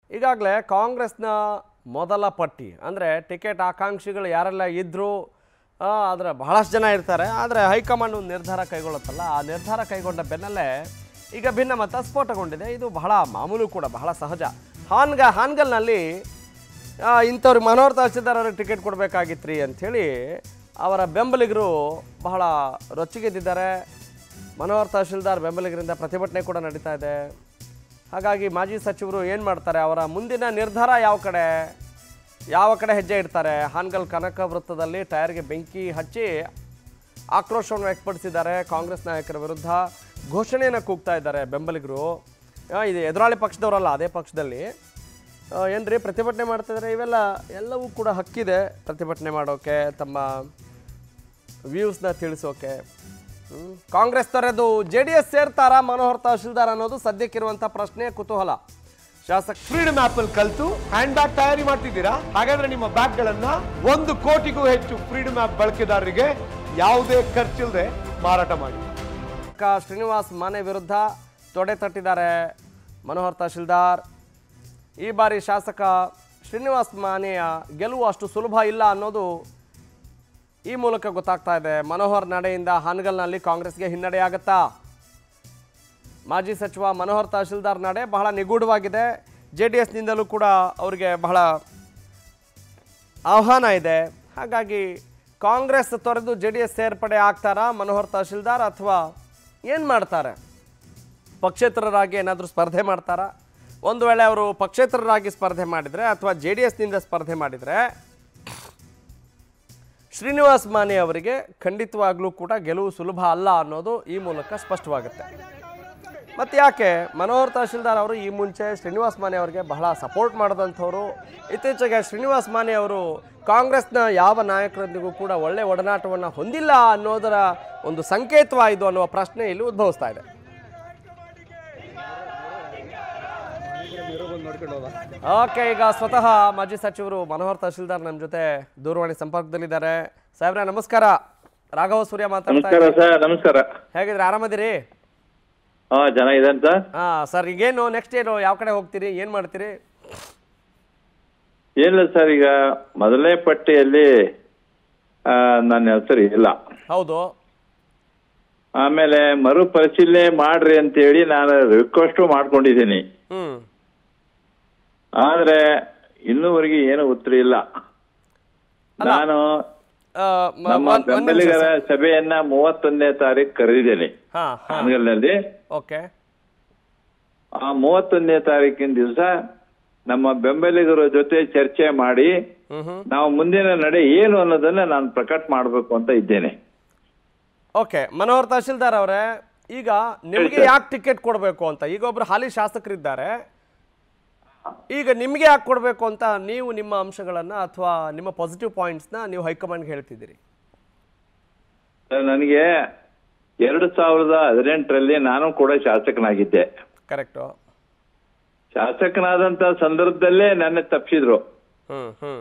ಈಗಾಗಲೇ ಕಾಂಗ್ರೆಸ್ನ ಮೊದಲ ಪಟ್ಟಿ ಅಂದರೆ ಟಿಕೆಟ್ ಆಕಾಂಕ್ಷಿಗಳು ಯಾರೆಲ್ಲ ಇದ್ದರೂ ಆದರೆ ಬಹಳಷ್ಟು ಜನ ಇರ್ತಾರೆ ಆದರೆ ಹೈಕಮಾಂಡ್ ಒಂದು ನಿರ್ಧಾರ ಕೈಗೊಳ್ಳುತ್ತಲ್ಲ ಆ ನಿರ್ಧಾರ ಕೈಗೊಂಡ ಬೆನ್ನಲ್ಲೇ ಈಗ ಭಿನ್ನಮತ ಸ್ಫೋಟಗೊಂಡಿದೆ ಇದು ಬಹಳ ಮಾಮೂಲು ಕೂಡ ಬಹಳ ಸಹಜ ಹಾನ್ಗ ಹಾನ್ಗಲ್ನಲ್ಲಿ ಆ, ಇಂಥವ್ರಿಗೆ ಮನೋಹರ್ ತಹಸೀಲ್ದಾರ್ ಅವ್ರಿಗೆ ಟಿಕೆಟ್ ಕೊಡಬೇಕಾಗಿತ್ತು ರೀ ಅಂಥೇಳಿ ಅವರ ಬೆಂಬಲಿಗರು ಬಹಳ ರೊಚ್ಚಿಗೆದ್ದಿದ್ದಾರೆ ಮನೋಹರ್ ತಹಸೀಲ್ದಾರ್ ಬೆಂಬಲಿಗರಿಂದ ಪ್ರತಿಭಟನೆ ಕೂಡ ನಡೀತಾ ಇದೆ ಹಾಗಾಗಿ ಮಾಜಿ ಸಚಿವರು ಏನು ಮಾಡ್ತಾರೆ ಅವರ ಮುಂದಿನ ನಿರ್ಧಾರ ಯಾವ ಕಡೆ ಯಾವ ಕಡೆ ಹೆಜ್ಜೆ ಇಡ್ತಾರೆ ಹಾನ್ಗಲ್ ಕನಕ ವೃತ್ತದಲ್ಲಿ ಟೈರ್ಗೆ ಬೆಂಕಿ ಹಚ್ಚಿ ಆಕ್ರೋಶವನ್ನು ವ್ಯಕ್ತಪಡಿಸಿದ್ದಾರೆ ಕಾಂಗ್ರೆಸ್ ನಾಯಕರ ವಿರುದ್ಧ ಘೋಷಣೆಯನ್ನು ಕೂಗ್ತಾ ಇದ್ದಾರೆ ಬೆಂಬಲಿಗರು ಆ, ಇದು ಎದುರಾಳಿ ಪಕ್ಷದವರಲ್ಲ ಅದೇ ಪಕ್ಷದಲ್ಲಿ ಆ, ಏನ್ರಿ ಪ್ರತಿಭಟನೆ ಮಾಡ್ತಿದ್ದಾರೆ ಇವೆಲ್ಲ ಎಲ್ಲವೂ ಕೂಡ ಹಕ್ಕಿದೆ ಪ್ರತಿಭಟನೆ ಮಾಡೋಕೆ ತಮ್ಮ ವ್ಯೂಸ್ನ ತಿಳಿಸೋಕೆ ಹ್ಮ್. ಕಾಂಗ್ರೆಸ್ ತೊರೆದು ಜೆ ಡಿ ಎಸ್ ಸೇರ್ತಾರಾ ಮನೋಹರ್ ತಹಶೀಲ್ದಾರ್ ಅನ್ನೋದು ಸದ್ಯಕ್ಕಿರುವಂಥ ಪ್ರಶ್ನೆ ಕುತೂಹಲ ಶಾಸಕ ಫ್ರೀಡಮ್ ಆಪ್ ಅಲ್ಲಿ ಕಲ್ತು ಹ್ಯಾಂಡ್ ಬ್ಯಾಗ್ ತಯಾರಿ ಮಾಡ್ತಿದ್ದೀರಾ ಹಾಗಾದ್ರೆ ನಿಮ್ಮ ಬ್ಯಾಗ್ ಗಳನ್ನ ಒಂದು ಕೋಟಿಗೂ ಹೆಚ್ಚು ಫ್ರೀಡಮ್ ಆಪ್ ಬಳಕೆದಾರರಿಗೆ ಯಾವುದೇ ಖರ್ಚಿಲ್ಲದೆ ಮಾರಾಟ ಮಾಡಿ ಕ ಶ್ರೀನಿವಾಸ್ ಮಾನೆ ವಿರುದ್ಧ ತೊಡೆ ತಟ್ಟಿದ್ದಾರೆ ಮನೋಹರ್ ತಹಶೀಲ್ದಾರ್ ಈ ಬಾರಿ ಶಾಸಕ ಶ್ರೀನಿವಾಸ್ ಮಾನೆಯ ಗೆಲುವು ಅಷ್ಟು ಸುಲಭ ಇಲ್ಲ ಅನ್ನೋದು ಈ ಮೂಲಕ ಗೊತ್ತಾಗ್ತಾ ಇದೆ ಮನೋಹರ್ ನಡೆಯಿಂದ ಹಾನಗಲ್ನಲ್ಲಿ ಕಾಂಗ್ರೆಸ್ಗೆ ಹಿನ್ನಡೆಯಾಗತ್ತಾ ಮಾಜಿ ಸಚಿವ ಮನೋಹರ್ ತಹಶೀಲ್ದಾರ್ ನಡೆ ಬಹಳ ನಿಗೂಢವಾಗಿದೆ ಜೆ ಡಿ ಎಸ್ನಿಂದಲೂ ಕೂಡ ಅವರಿಗೆ ಬಹಳ ಆಹ್ವಾನ ಇದೆ ಹಾಗಾಗಿ ಕಾಂಗ್ರೆಸ್ ತೊರೆದು ಜೆ ಡಿ ಎಸ್ ಸೇರ್ಪಡೆ ಆಗ್ತಾರಾ ಮನೋಹರ್ ತಹಶೀಲ್ದಾರ್ ಅಥವಾ ಏನು ಮಾಡ್ತಾರೆ ಪಕ್ಷೇತರರಾಗಿ ಏನಾದರೂ ಸ್ಪರ್ಧೆ ಮಾಡ್ತಾರಾ ಒಂದು ವೇಳೆ ಅವರು ಪಕ್ಷೇತರರಾಗಿ ಸ್ಪರ್ಧೆ ಮಾಡಿದರೆ ಅಥವಾ ಜೆ ಡಿ ಎಸ್ನಿಂದ ಸ್ಪರ್ಧೆ ಮಾಡಿದರೆ ಶ್ರೀನಿವಾಸ್ ಮಾನೆ ಅವರಿಗೆ ಖಂಡಿತವಾಗ್ಲೂ ಕೂಡ ಗೆಲುವು ಸುಲಭ ಅಲ್ಲ ಅನ್ನೋದು ಈ ಮೂಲಕ ಸ್ಪಷ್ಟವಾಗುತ್ತೆ ಮತ್ತು ಯಾಕೆ ಮನೋಹರ್ ತಹಶೀಲ್ದಾರ್ ಅವರು ಈ ಮುಂಚೆ ಶ್ರೀನಿವಾಸ್ ಮಾನೆ ಅವರಿಗೆ ಬಹಳ ಸಪೋರ್ಟ್ ಮಾಡಿದಂಥವ್ರು ಇತ್ತೀಚೆಗೆ ಶ್ರೀನಿವಾಸ್ ಮಾನೆ ಅವರು ಕಾಂಗ್ರೆಸ್ನ ಯಾವ ನಾಯಕರೊಂದಿಗೂ ಕೂಡ ಒಳ್ಳೆ ಒಡನಾಟವನ್ನು ಹೊಂದಿಲ್ಲ ಅನ್ನೋದರ ಒಂದು ಸಂಕೇತವಾಯಿತು ಅನ್ನುವ ಪ್ರಶ್ನೆ ಇಲ್ಲಿ ಉದ್ಭವಿಸ್ತಾ ಇದೆ ಓಕೆ ಈಗ ಸ್ವತಃ ಮಾಜಿ ಸಚಿವರು ಮನೋಹರ್ ತಹಶೀಲ್ದಾರ್ ನಮ್ಮ ಜೊತೆ ದೂರವಾಣಿ ಸಂಪರ್ಕದಲ್ಲಿದ್ದಾರೆ ಸಾಹೇಬ್ರೆ ನಮಸ್ಕಾರ ರಾಘವ ಸೂರ್ಯ ಮಾತಾಡ್ತಾ ನಮಸ್ಕಾರ ಇದ್ದೀನಿ. ಸರ್ ನಮಸ್ಕಾರ ಹೇಗಿದ್ರೆ ಆರಾಮದಿರಿ ಹಾ ಚೆನ್ನಾಗಿದ್ದಾನೆ ಸರ್ ಹಾ ಸರ್ ಈಗೇನು ನೆಕ್ಸ್ಟ್ ಏನು ಯಾವ ಕಡೆ ಹೋಗ್ತೀರಿ ಏನು ಮಾಡ್ತೀರಿ ಏನಿಲ್ಲ ಸರ್ ಈಗ ಮೊದಲನೇ ಪಟ್ಟಿಯಲ್ಲಿ ಆ, ನನ್ನ ಹೆಸರು ಇಲ್ಲ ಹೌದು ಆಮೇಲೆ ಮರು ಪರಿಶೀಲನೆ ಮಾಡ್ರಿ ಅಂತೇಳಿ ನಾನು ರಿಕ್ವೆಸ್ಟ್ ಮಾಡ್ಕೊಂಡಿದ್ದೀನಿ ಹ್ಮ್ ಆದ್ರೆ ಇನ್ನೂವರೆಗೆ ಏನು ಉತ್ತರ ಇಲ್ಲ ನಾನು ಆ, ಮ- ನಮ್ಮ ಒಂದ್- ಒಂದ್ ನಿಮಿಷ ಬೆಂಬಲಿಗರ ಸರ್. ಸಭೆಯನ್ನ ಮೂವತ್ತೊಂದನೇ ತಾರೀಕು ಕರೆದಿದ್ದೇನೆ ಹಾ ಹಾ ಹಾನಗಲ್ನಲ್ಲಿ ಓಕೆ ಆ ಮೂವತ್ತೊಂದನೇ ತಾರೀಕಿನ ದಿವಸ ನಮ್ಮ ಬೆಂಬಲಿಗರ ಜೊತೆ ಚರ್ಚೆ ಮಾಡಿ ಹ್ಮ್ ಹ್ಮ್ ನಾವು ಮುಂದಿನ ನಡೆ ಏನು ಅನ್ನೋದನ್ನ ನಾನು ಪ್ರಕಟ ಮಾಡಬೇಕು ಅಂತ ಇದ್ದೇನೆ ಓಕೆ ಮನೋಹರ್ ತಹಶೀಲ್ದಾರ್ ಅವರೇ ಈಗ ನಿಮಗೆ ಯಾಕೆ ಟಿಕೆಟ್ ಕೊಡಬೇಕು ಅಂತ ಈಗ ಒಬ್ರು ಹಾಲಿ ಶಾಸಕರಿದ್ದಾರೆ ಈಗ ನಿಮಗೆ ಯಾಕೆ ಕೊಡಬೇಕು ಅಂತ ನೀವು ನಿಮ್ಮ ಅಂಶಗಳನ್ನ ಅಥವಾ ನಿಮ್ಮ ಪಾಸಿಟಿವ್ ಪಾಯಿಂಟ್ಸ್ನ ನೀವು ಹೈಕಮಾಂಡ್ಗೆ ಹೇಳ್ತಿದ್ದೀರಿ ಸರ್, ನನಗೆ ಎರಡು ಸಾವಿರದ ಹದಿನೆಂಟರಲ್ಲಿ ನಾನು ಕೂಡ ಶಾಸಕನಾಗಿದ್ದೆ ಕರೆಕ್ಟು ಶಾಸಕನಾದಂತ ಸಂದರ್ಭದಲ್ಲೇ ನನ್ನ ತಪ್ಪಿಸಿದ್ರು ಹ್ಮ್ ಹ್ಮ್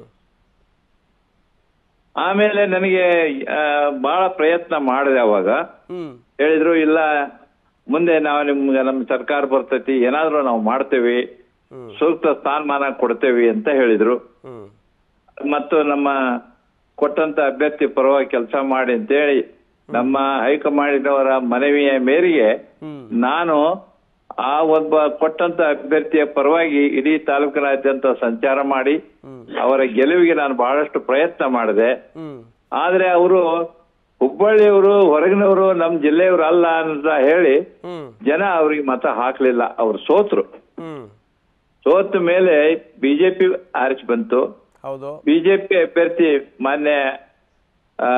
ಆಮೇಲೆ ನನಗೆ ಆ, ಬಹಳ ಪ್ರಯತ್ನ ಮಾಡಿದೆ ಅವಾಗ ಹ್ಮ್ ಹೇಳಿದ್ರು ಇಲ್ಲ ಮುಂದೆ ನಾವು ನಿಮ್ಗೆ ನಮ್ಮ ಸರ್ಕಾರ ಬರ್ತೈತಿ ಏನಾದ್ರೂ ನಾವು ಮಾಡ್ತೇವೆ ಹ್ಮ್. ಸೂಕ್ತ ಸ್ಥಾನಮಾನ ಕೊಡ್ತೇವೆ ಅಂತ ಹೇಳಿದ್ರು ಹ್ಮ್ ಮತ್ತು ನಮ್ಮ ಕೊಟ್ಟಂತ ಅಭ್ಯರ್ಥಿ ಪರವಾಗಿ ಕೆಲಸ ಮಾಡಿ ಅಂತೇಳಿ ನಮ್ಮ ಹೈಕಮಾಂಡಿನವರ ಮನವಿಯ ಮೇರೆಗೆ ಹ್ಮ್ ನಾನು ಆ ಒಬ್ಬ ಕೊಟ್ಟಂತ ಅಭ್ಯರ್ಥಿಯ ಪರವಾಗಿ ಇಡೀ ತಾಲೂಕಿನಾದ್ಯಂತ ಸಂಚಾರ ಮಾಡಿ ಹ್ಮ್. ಅವರ ಗೆಲುವಿಗೆ ನಾನು ಬಹಳಷ್ಟು ಪ್ರಯತ್ನ ಮಾಡಿದೆ ಹ್ಮ್ ಆದ್ರೆ ಅವರು ಹುಬ್ಬಳ್ಳಿಯವರು ಹೊರಗಿನವರು ನಮ್ಮ ಜಿಲ್ಲೆಯವರು ಅಲ್ಲ ಅಂತ ಹೇಳಿ ಹ್ಮ್ ಜನ ಅವ್ರಿಗೆ ಮತ ಹಾಕ್ಲಿಲ್ಲ ಅವ್ರು ಸೋತ್ರು ಹ್ಮ್ ಸೋತ ಮೇಲೆ ಬಿಜೆಪಿ ಆರಿಸಿ ಬಂತು ಹೌದು ಬಿಜೆಪಿ ಅಭ್ಯರ್ಥಿ ಮಾನ್ಯ ಆ,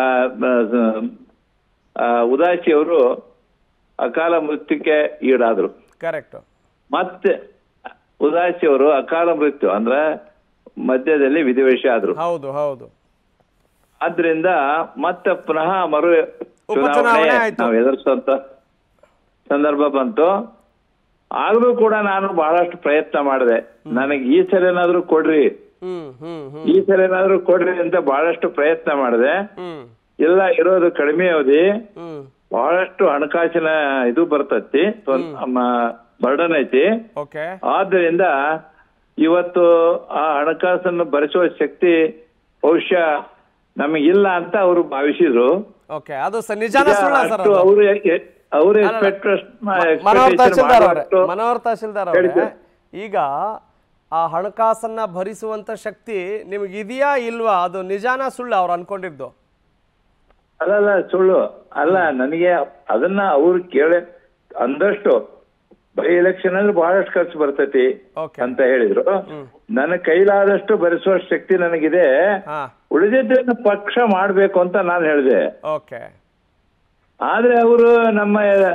ಆ, ಉದಾಸಿ ಅವರು ಅಕಾಲ ಮೃತ್ಯುಕ್ಕೆ ಈಡಾದ್ರು ಕರೆಕ್ಟು ಮತ್ತೆ ಉದಾಸಿ ಅವರು ಅಕಾಲ ಮೃತ್ಯು ಅಂದ್ರೆ ಮಧ್ಯದಲ್ಲಿ ವಿಧಿವೇಶ ಆದ್ರು ಹೌದು ಹೌದು ಆದ್ರಿಂದ ಮತ್ತೆ ಪುನಃ ಮರು ಉಪಚುನಾವಣೆ ಚುನಾವಣೆ ಆಯ್ತು. ನಾವು ಎದುರಿಸುವಂತ ಸಂದರ್ಭ ಬಂತು ಆಗ್ಲೂ ಕೂಡ ನಾನು ಬಹಳಷ್ಟು ಪ್ರಯತ್ನ ಮಾಡಿದೆ ನನಗೆ ಈ ಸಲ ಏನಾದ್ರು ಕೊಡ್ರಿ ಹ್ಮ್ ಹ್ಮ್ ಹ್ಮ್ ಈ ಸಲ ಏನಾದ್ರು ಕೊಡ್ರಿ ಅಂತ ಬಹಳಷ್ಟು ಪ್ರಯತ್ನ ಮಾಡಿದೆ ಹ್ಮ್ ಇಲ್ಲ ಇರೋದು ಕಡಿಮೆ ಅವಧಿ ಹ್ಮ್ ಬಹಳಷ್ಟು ಹಣಕಾಸಿನ ಇದು ಬರ್ತತಿ ಬರ್ಡನ್ ಐತಿ ಓಕೆ ಆದ್ದರಿಂದ ಇವತ್ತು ಆ ಹಣಕಾಸನ್ನು ಭರಿಸುವ ಶಕ್ತಿ ಬಹುಶಃ ನಮಗಿಲ್ಲ ಅಂತ ಅವರು ಭಾವಿಸಿದ್ರು ಓಕೆ ಅದು ಸ ನಿಜಾನ ಸುಳ್ಳ ಸರ್ ಅಷ್ಟು ಅವರು ಅವರು ಎಕ್ಸ್ಪೆಕ್ಟ್ ಮನೋಹರ್ ತಹಶೀಲ್ದಾರ್ ಅವರೇ ಮನೋಹರ್ ತಹಶೀಲ್ದಾರ್ ಅವರೇ ಹೇಳಿ ಈಗ ಆ ಹಣಕಾಸನ್ನ ಭರಿಸುವಂತ ಶಕ್ತಿ ನಿಮ್ಗೆ ಇದೆಯಾ ಇಲ್ವಾ ಅದು ನಿಜಾನ ಸುಳ್ಳ ಅವ್ರು ಅನ್ಕೊಂಡಿದ್ದು ಅಲ್ಲಲ್ಲ ಸುಳ್ಳು ಅಲ್ಲ ನನಗೆ ಅದನ್ನ ಅವ್ರು ಕೇಳಿ ಅಂದಷ್ಟು ಬೈ ಎಲೆಕ್ಷನ್ ಅಂದ್ರೆ ಬಹಳಷ್ಟು ಖರ್ಚು ಬರ್ತೈತಿ ಓಕೆ ಅಂತ ಹೇಳಿದ್ರು ನನ್ನ ಕೈಲಾದಷ್ಟು ಭರಿಸುವ ಶಕ್ತಿ ನನಗಿದೆ ಹಾ ಉಳಿದಿದ್ದನ್ನ ಪಕ್ಷ ಮಾಡ್ಬೇಕು ಅಂತ ನಾನು ಹೇಳಿದೆ ಓಕೆ ಆದ್ರೆ ಅವರು ನಮ್ಮ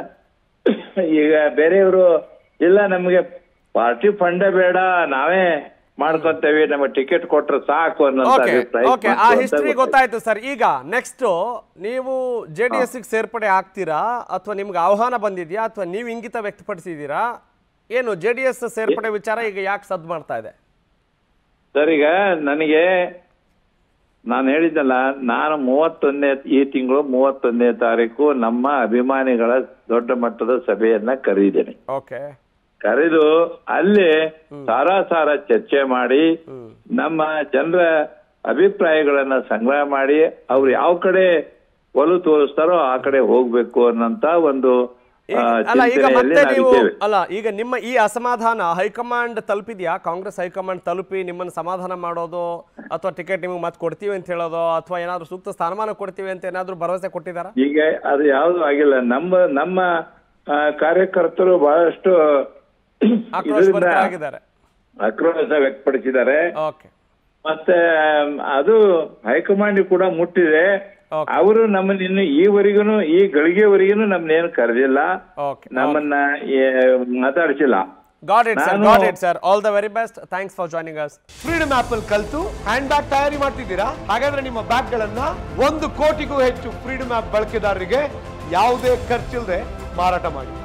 ಈಗ ಬೇರೆಯವರು ಇಲ್ಲ ನಮಗೆ ಪಾರ್ಟಿ ಫಂಡೇ ಬೇಡ ನಾವೇ ಮಾಡ್ಕೊಂತೇವೆ ನಮ್ಮ ಟಿಕೆಟ್ ಕೊಟ್ರೆ ಸಾಕು ಅನ್ನೋ ಓಕೆ ಓಕೆ ಆ ಹಿಸ್ಟ್ರಿ ಗೊತ್ತಾಯ್ತು ಸರ್ ಈಗ ನೆಕ್ಸ್ಟ್ ನೀವು ಜೆ ಡಿ ಎಸ್ ಸೇರ್ಪಡೆ ಆಗ್ತೀರಾ ಅಥವಾ ನಿಮ್ಗೆ ಆಹ್ವಾನ ಬಂದಿದ್ಯಾ ಅಥವಾ ನೀವು ಇಂಗಿತ ವ್ಯಕ್ತಪಡಿಸಿದ್ದೀರಾ ಏನು ಜೆ ಡಿ ಎಸ್ ಸೇರ್ಪಡೆ ವಿಚಾರ ಈಗ ಯಾಕೆ ಸದ್ ಮಾಡ್ತಾ ಇದೆ ಸರ್ ಈಗ ನನಗೆ ನಾನು ಹೇಳಿದ್ದಲ್ಲ ನಾನು ಮೂವತ್ತೊಂದನೇ ಈ ತಿಂಗಳು ಮೂವತ್ತೊಂದನೇ ತಾರೀಕು ನಮ್ಮ ಅಭಿಮಾನಿಗಳ ದೊಡ್ಡ ಮಟ್ಟದ ಸಭೆಯನ್ನ ಕರೆದಿದ್ದೇನೆ ಓಕೆ ಕರೆದು ಅಲ್ಲಿ ಸಾರಾಸಾರ ಚರ್ಚೆ ಮಾಡಿ ನಮ್ಮ ಜನರ ಅಭಿಪ್ರಾಯಗಳನ್ನ ಸಂಗ್ರಹ ಮಾಡಿ ಅವ್ರು ಯಾವ ಕಡೆ ಒಲು ತೋರಿಸ್ತಾರೋ ಆ ಕಡೆ ಹೋಗ್ಬೇಕು ಅನ್ನಂತ ಒಂದು ಆ, ಈಗ- ಅಲ್ಲ ಈಗ ಚಿಂತನೆಯಲ್ಲಿ ಮತ್ತೆ ನೀವು ನಾವಿದ್ದೇವೆ. ಅಲ್ಲ ಈಗ ನಿಮ್ಮ ಈ ಅಸಮಾಧಾನ ಹೈಕಮಾಂಡ್ ತಲುಪಿದ್ಯಾ ಕಾಂಗ್ರೆಸ್ ಹೈಕಮಾಂಡ್ ತಲುಪಿ ನಿಮ್ಮನ್ನು ಸಮಾಧಾನ ಮಾಡೋದು ಅಥವಾ ಟಿಕೆಟ್ ನಿಮಗೆ ಮತ್ತೆ ಕೊಡ್ತೀವಿ ಅಂತ ಹೇಳೋದು ಅಥವಾ ಏನಾದ್ರು ಸೂಕ್ತ ಸ್ಥಾನಮಾನ ಕೊಡ್ತೀವಿ ಅಂತ ಏನಾದ್ರು ಭರವಸೆ ಕೊಟ್ಟಿದ್ದಾರಾ ಈಗ ಅದು ಯಾವುದು ಆಗಿಲ್ಲ ನಮ್ಮ ನಮ್ಮ ಆ, ಕಾರ್ಯಕರ್ತರು ಬಹಳಷ್ಟು ಇದರಿಂದ ಆಕ್ರೋಶಭರಿತರಾಗಿದ್ದಾರೆ ಆಕ್ರೋಶ ವ್ಯಕ್ತಪಡಿಸಿದ್ದಾರೆ ಓಕೆ ಮತ್ತೆ ಆಮ್, ಅದು ಹೈಕಮಾಂಡ್ ಕೂಡ ಮುಟ್ಟಿದೆ Okay. ಅವರು ನಮ್ಮನ್ನ ಇನ್ನು ಈವರೆಗೂ ಈ ಗಳಿಗೆವರೆಗೂ ನಮ್ಮನ್ನೇನು ಕರೆದಿಲ್ಲ ಓಕೆ ನಮ್ಮನ್ನ ಏ, ಮಾತಾಡಿಸಿಲ್ಲ ಗಾಡ್ ಇಟ್ ಸರ್ ನಾನು- got it sir all the very best thanks for joining us freedom app ಅಲ್ಲಿ ಕಲ್ತು ಹ್ಯಾಂಡ್ ಬ್ಯಾಗ್ ತಯಾರಿ ಮಾಡ್ತಿದ್ದೀರಾ ಹಾಗಾದ್ರೆ ನಿಮ್ಮ ಬ್ಯಾಗ್ ಗಳನ್ನ ಒಂದು ಕೋಟಿಗೂ ಹೆಚ್ಚು ಫ್ರೀಡಮ್ ಆಪ್ ಬಳಕೆದಾರರಿಗೆ ಯಾವುದೇ ಖರ್ಚಿಲ್ಲದೆ ಮಾರಾಟ ಮಾಡಿ